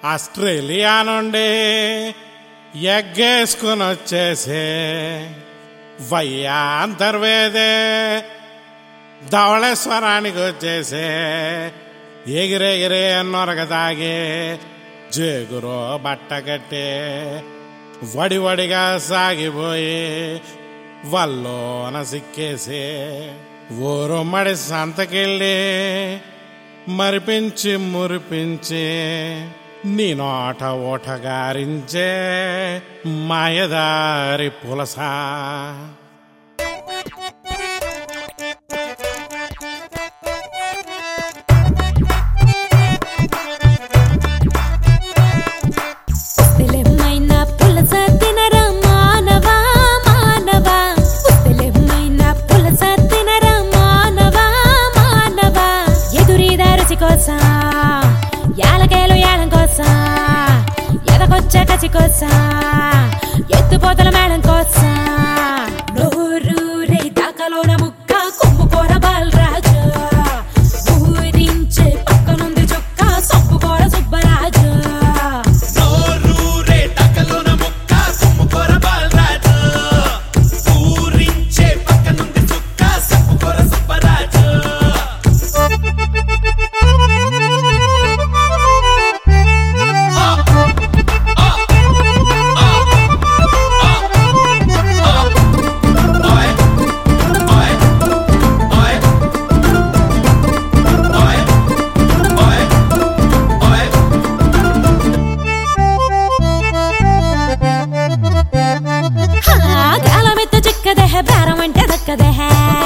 Australia నుండి ఎగ్గేసుకుని వచ్చేసే వయ్యా అంతర్వేదే ధవళేశ్వరానికి వచ్చేసే ఎగిరెగిరే నొరగ తాగే జేగురో బట్ట కట్టే వడి వడిగా సాగిపోయి వల్లోన సిక్కేసే ఊరు మడి సంతకెళ్ళి మరిపించి మురిపించి నీ నోట ఓటగారించే మాయదారి పులసా ఉత్తలెమ్మైన పులస తినరా మానవా మానవా ఉత్తలెమ్మైన పులస తినరా మానవా మానవా ఎదురీదా రుచి కోసం యాలకాయలు యాలం కోసం ఎదకొచ్చే కచి కోసం ఎత్తుపోతల మేడం కోసం నోరూరే దాకలోన ముక్క కొమ్ముకోర బాలరాజు ఊరించే పక్కనుంది చుక్క సొప్పుకోర సుబ్బరాజు నోరూరే టకలోన ముక్క కుమ్ముకోర బాలరాజు ఊరించే పక్కనుంది చుక్క సప్పుకోర సుబ్బరాజు ఓయ్ ఓయ్ ఓయ్ ఓయ్ ఓయ్ ఓయ్ గాలమెత్త చిక్కదహ బేరం అంటే దక్కదహ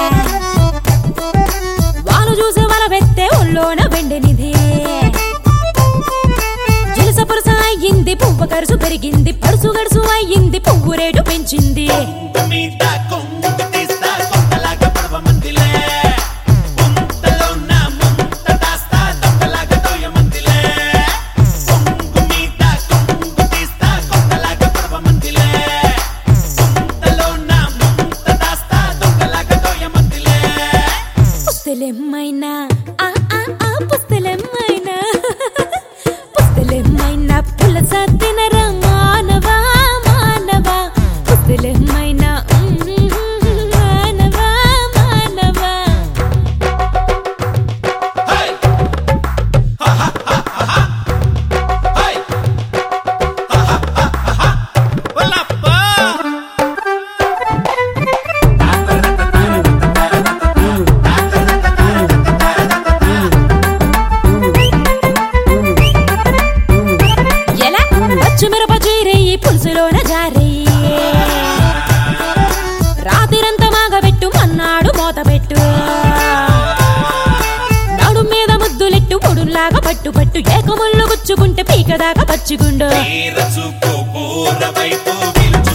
వాళ్ళు చూసి వల పెట్టే ఒళ్ళోన వెండినిది జిలస పురుస అయ్యింది పువ్వు కరుసు పెరిగింది పడుసు గడుసు అయ్యింది పువ్వు రేటు పెంచింది మీద కొంగు తీస్తా కొంతలాగా పడవ మందిలే ముంతలో నా ముంత దాస్తా దొంగలాగా తోయ మందిలే కొంగు మీద కొంగు తీస్తా కొంతలాగా పడవ మందిలే ముంతలో నా ముంత దాస్తా దొంగలాగా తోయ మందిలే పుస్తలెమ్మైనా ఆ ఆ ఆ పుస్తలెమ్మైనా పుస్తలెమ్మైనా పులస తినరా మానవా మానవా పుస్తలెమ్మైనా మానవా మానవా హై హా హా హా హా హై హా హా హా హా వల్లప్పా ఎలా పచ్చిమిరప చీరేయి పులుసులోన జారేయి రాత్రిరంతా మాగబెట్టు మన్నాడు మూతబెట్టు నడు మీద ముద్దులెట్టు పొడుల్లాగా పట్టు పట్టు ఏకముళ్ళు గుచ్చుకుంటే పీకదాకా పచ్చిగుండు తీర చూపు పూర వైపు విలుచు